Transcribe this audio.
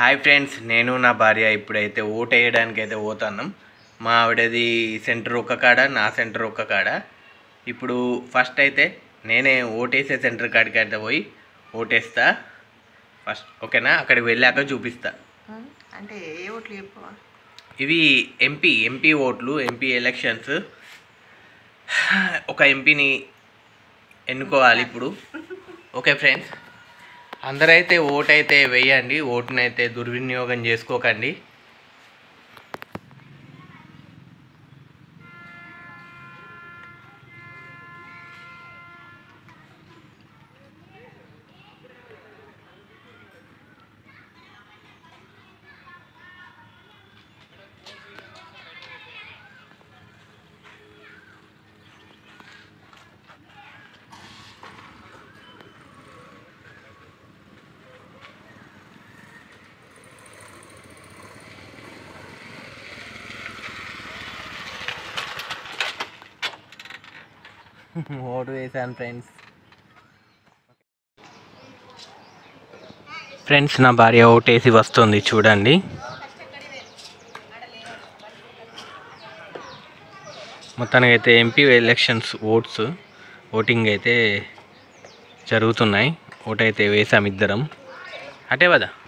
Hi friends నేను నా భార్య ఇప్పుడైతే ఓటు వేయడానికి అయితే పోతున్నాం మా ఆవిడది సెంటర్ ఒక కాడ నా సెంటర్ ఒక కాడ ఇప్పుడు ఫస్ట్ అయితే నేనే ఓటేసే సెంటర్ కాడికి అయితే పోయి ఓటేస్తా ఫస్ట్ ఓకేనా అక్కడికి వెళ్ళాక చూపిస్తా ఉం? అంటే ఏ ఓట్లు చెప్పు ఇవి ఎంపీ ఎంపీ ఓట్లు ఎంపీ ఎలక్షన్స్ ఒక ఎంపీని ఎన్నుకోవాలి ఇప్పుడు ఓకే ఫ్రెండ్స్ అందరైతే ఓటు అయితే వేయండి ఓటునైతే దుర్వినియోగం చేసుకోకండి ఓటు వేసాను ఫ్రెండ్స్ ఫ్రెండ్స్ నా భార్య ఓటేసి వస్తుంది చూడండి మొత్తానికి అయితే ఎంపీ ఎలక్షన్స్ ఓట్స్ ఓటింగ్ అయితే జరుగుతున్నాయి ఓటు అయితే వేసాం ఇద్దరం అటే కదా